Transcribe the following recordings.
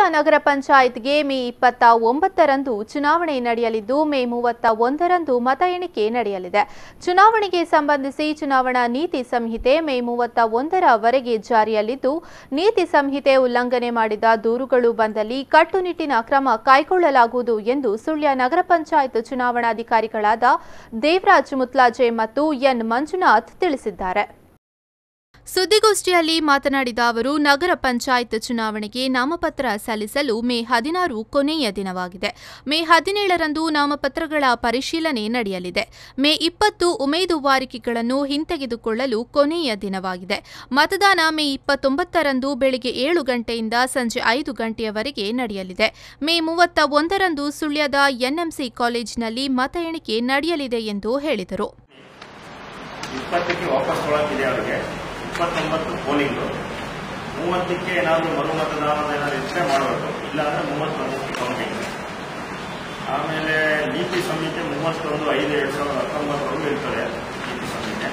ನಗರ ಪಂಚಾಯತ್ಗೆ ಮೇ ಇಪ್ಪತ್ತ ಒಂಬತ್ತರಂದು ಚುನಾವಣೆ ನಡೆಯಲಿದ್ದು ಮೇ ಮೂವತ್ತ ಒಂದರಂದು ಮತ ಎಣಿಕೆ ನಡೆಯಲಿದೆ ಚುನಾವಣೆಗೆ ಸಂಬಂಧಿಸಿ ಚುನಾವಣಾ ನೀತಿ ಸಂಹಿತೆ ಮೇ ಮೂವತ್ತ ಒಂದರವರೆಗೆ ಜಾರಿಯಲ್ಲಿದ್ದು ನೀತಿ ಸಂಹಿತೆ ಉಲ್ಲಂಘನೆ ಮಾಡಿದ ದೂರುಗಳು ಬಂದಲ್ಲಿ ಕಟ್ಟುನಿಟ್ಟಿನ ಕ್ರಮ ಕೈಗೊಳ್ಳಲಾಗುವುದು ಎಂದು ಸುಳ್ಯ ನಗರ ಪಂಚಾಯತ್ ಚುನಾವಣಾಧಿಕಾರಿಗಳಾದ ದೇವರಾಜ್ ಮುತ್ಲಾಜೆ ಮತ್ತು ಎನ್ ಮಂಜುನಾಥ್ ತಿಳಿಸಿದ್ದಾರೆ ಸುದ್ದಿಗೋಷ್ಠಿಯಲ್ಲಿ ಮಾತನಾಡಿದ ಅವರು ನಗರ ಪಂಚಾಯತ್ ಚುನಾವಣೆಗೆ ನಾಮಪತ್ರ ಸಲ್ಲಿಸಲು ಮೇ ಹದಿನಾರು ಕೊನೆಯ ದಿನವಾಗಿದೆ ಮೇ ಹದಿನೇಳರಂದು ನಾಮಪತ್ರಗಳ ಪರಿಶೀಲನೆ ನಡೆಯಲಿದೆ ಮೇ ಇಪ್ಪತ್ತು ಉಮೇದುವಾರಿಕೆಗಳನ್ನು ಹಿಂತೆಗೆದುಕೊಳ್ಳಲು ಕೊನೆಯ ದಿನವಾಗಿದೆ ಮತದಾನ ಮೇ ಇಪ್ಪತ್ತೊಂಬತ್ತರಂದು ಬೆಳಗ್ಗೆ ಏಳು ಗಂಟೆಯಿಂದ ಸಂಜೆ ಐದು ಗಂಟೆಯವರೆಗೆ ನಡೆಯಲಿದೆ ಮೇ ಮೂವತ್ತ ಒಂದರಂದು ಸುಳ್ಯದ ಎನ್ಎಂಸಿ ಕಾಲೇಜಿನಲ್ಲಿ ಮತ ಎಣಿಕೆ ನಡೆಯಲಿದೆ ಎಂದು ಹೇಳಿದರು ಇಪ್ಪತ್ತಕ್ಕೆ ವಾಪಸ್ ತೊಗೊಳಕ್ಕಿದೆ ಅವರಿಗೆ ಇಪ್ಪತ್ತೊಂಬತ್ತು ಪೋಲಿಂಗು ಮೂವತ್ತಕ್ಕೆ ಏನಾದರೂ ಮರು ಮತದಾನದ ಏನಾದ್ರು ಇದ್ರೆ ಮಾಡಬೇಕು ಇಲ್ಲಾಂದ್ರೆ ಮೂವತ್ತೊಂದಕ್ಕೆ ಕೌಂಟಿಂಗ್ ಆಮೇಲೆ ನೀತಿ ಸಂಹಿತೆ ಮೂವತ್ತೊಂದು ಐದು ಎರಡು ಸಾವಿರದ ಹತ್ತೊಂಬತ್ತರವರೆಗೂ ಇರ್ತದೆ ನೀತಿ ಸಂಹಿತೆ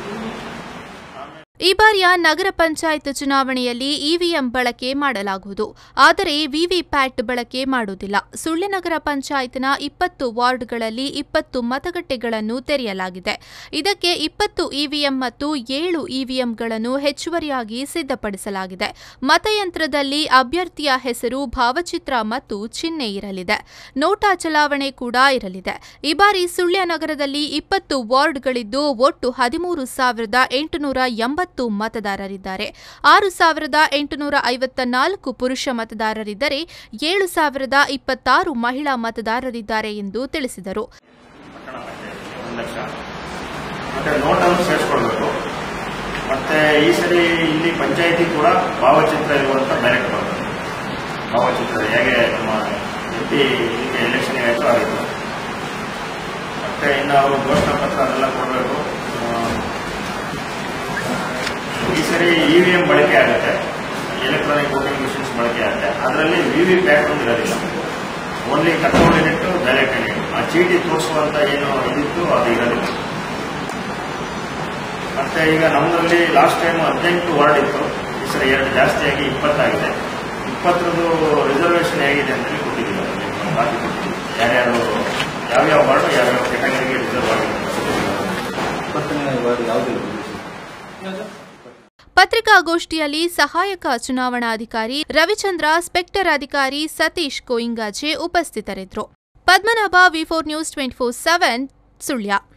ಆಮೇಲೆ ಈ ಬಾರಿಯ ನಗರ ಪಂಚಾಯತ್ ಚುನಾವಣೆಯಲ್ಲಿ ಇವಿಎಂ ಬಳಕೆ ಮಾಡಲಾಗುವುದು ಆದರೆ ವಿವಿಪ್ಯಾಟ್ ಬಳಕೆ ಮಾಡುವುದಿಲ್ಲ ಸುಳ್ಯ ನಗರ ಪಂಚಾಯತ್ನ ಇಪ್ಪತ್ತು ವಾರ್ಡ್ಗಳಲ್ಲಿ ಇಪ್ಪತ್ತು ಮತಗಟ್ಟೆಗಳನ್ನು ತೆರೆಯಲಾಗಿದೆ ಇದಕ್ಕೆ ಇಪ್ಪತ್ತು ಇವಿಎಂ ಮತ್ತು ಏಳು ಇವಿಎಂಗಳನ್ನು ಹೆಚ್ಚುವರಿಯಾಗಿ ಸಿದ್ಧಪಡಿಸಲಾಗಿದೆ ಮತಯಂತ್ರದಲ್ಲಿ ಅಭ್ಯರ್ಥಿಯ ಹೆಸರು ಭಾವಚಿತ್ರ ಮತ್ತು ಚಿಹ್ನೆ ಇರಲಿದೆ ನೋಟಾ ಚಲಾವಣೆ ಕೂಡ ಇರಲಿದೆ ಈ ಬಾರಿ ಸುಳ್ಯ ನಗರದಲ್ಲಿ ಇಪ್ಪತ್ತು ವಾರ್ಡ್ಗಳಿದ್ದು ಒಟ್ಟು ಹದಿಮೂರು ಸಾವಿರದ ಎಂಟುನೂರ ಎಂಬತ್ತು ಮತದಾರರಿದ್ದಾರೆ ಆರು ಸಾವಿರದ ಎಂಟುನೂರ ಐವತ್ತ ನಾಲ್ಕು ಪುರುಷ ಮತದಾರರಿದ್ದರೆ ಏಳು ಸಾವಿರದ ಇಪ್ಪತ್ತಾರು ಮಹಿಳಾ ಮತದಾರರಿದ್ದಾರೆ ಎಂದು ತಿಳಿಸಿದರು ಪಟ್ಟಣ ಪಂಚಾಯತ್ಗೆ ಒಂದು ಲಕ್ಷ ಮತ್ತೆ ನೋಟನ್ನು ಸೇರಿಸ್ಕೊಳ್ಬೇಕು ಮತ್ತೆ ಈ ಸರಿ ಇಲ್ಲಿ ಪಂಚಾಯತಿ ಕೂಡ ಭಾವಚಿತ್ರ ಇರುವಂತ ಬ್ಯಾಲೆಟ್ ಬರ್ತದೆ ಭಾವಚಿತ್ರ ಹೇಗೆ ನಮ್ಮ ಎಂ ಪಿ ಎಲೆಕ್ಷನ್ ಆಯಿತು ಆಗಿತ್ತು ಮತ್ತೆ ಇನ್ನು ಅವರು ಘೋಷಣಾ ಪತ್ರ ಅದೆಲ್ಲ ಕೊಡಬೇಕು ಈ ಸರಿ ಇ ವಿ ಎಂ ಬಳಕೆ ಆಗುತ್ತೆ ಎಲೆಕ್ಟ್ರಾನಿಕ್ ವೋಟಿಂಗ್ ಮಿಷಿನ್ಸ್ ಬಳಕೆ ಆಗುತ್ತೆ ಅದರಲ್ಲಿ ವಿ ವಿ ಪ್ಯಾಟ್ ಒಂದು ಇರೋದಿಲ್ಲ only control unit ballot unit ಆ ಚೀಟಿ ತೋರಿಸುವಂತ ಏನು ಇದಿತ್ತು ಅದು ಇರೋದಿಲ್ಲ ಮತ್ತೆ ಈಗ ನಮ್ಮಲ್ಲಿ ಲಾಸ್ಟ್ ಟೈಮ್ ಹದಿನೆಂಟು ವಾರ್ಡ್ ಇತ್ತು ಈ ಸರಿ ಎರಡು ಜಾಸ್ತಿಯಾಗಿ ಇಪ್ಪತ್ತಾಗಿದೆ ಇಪ್ಪತ್ತರದ್ದು ರಿಸರ್ವೇಷನ್ ಹೇಗಿದೆ ಅಂತ ಹೇಳಿ ಕೊಟ್ಟಿದ್ದೀವಿ ಅದರಲ್ಲಿ ನಾವು ಬಾಕಿ ಕೊಟ್ಟಿದ್ದೀವಿ ಯಾರ್ಯಾರು ಯಾವ್ಯಾವ ವಾರ್ಡ್ ಯಾವ್ಯಾವ ಕೆಟಗರಿಗೆ ರಿಸರ್ವ್ ಆಗಿದೆ ಅಂತ ಕೊಟ್ಟಿದ್ದೀವಿ. ಇಪ್ಪತ್ತನೇ ವಾರ್ಡ್ ಯಾವುದಿಲ್ಲ ಪತ್ರಿಕಾಗೋಷ್ಠಿಯಲ್ಲಿ ಸಹಾಯಕ ಚುನಾವಣಾಧಿಕಾರಿ ರವಿಚಂದ್ರ ಸ್ಪೆಕ್ಟರ್ ಅಧಿಕಾರಿ ಸತೀಶ್ ಕೋಯಿಂಗಾಜೆ ಉಪಸ್ಥಿತರಿದ್ದರು Padmanabha V four news twenty four seven Sullia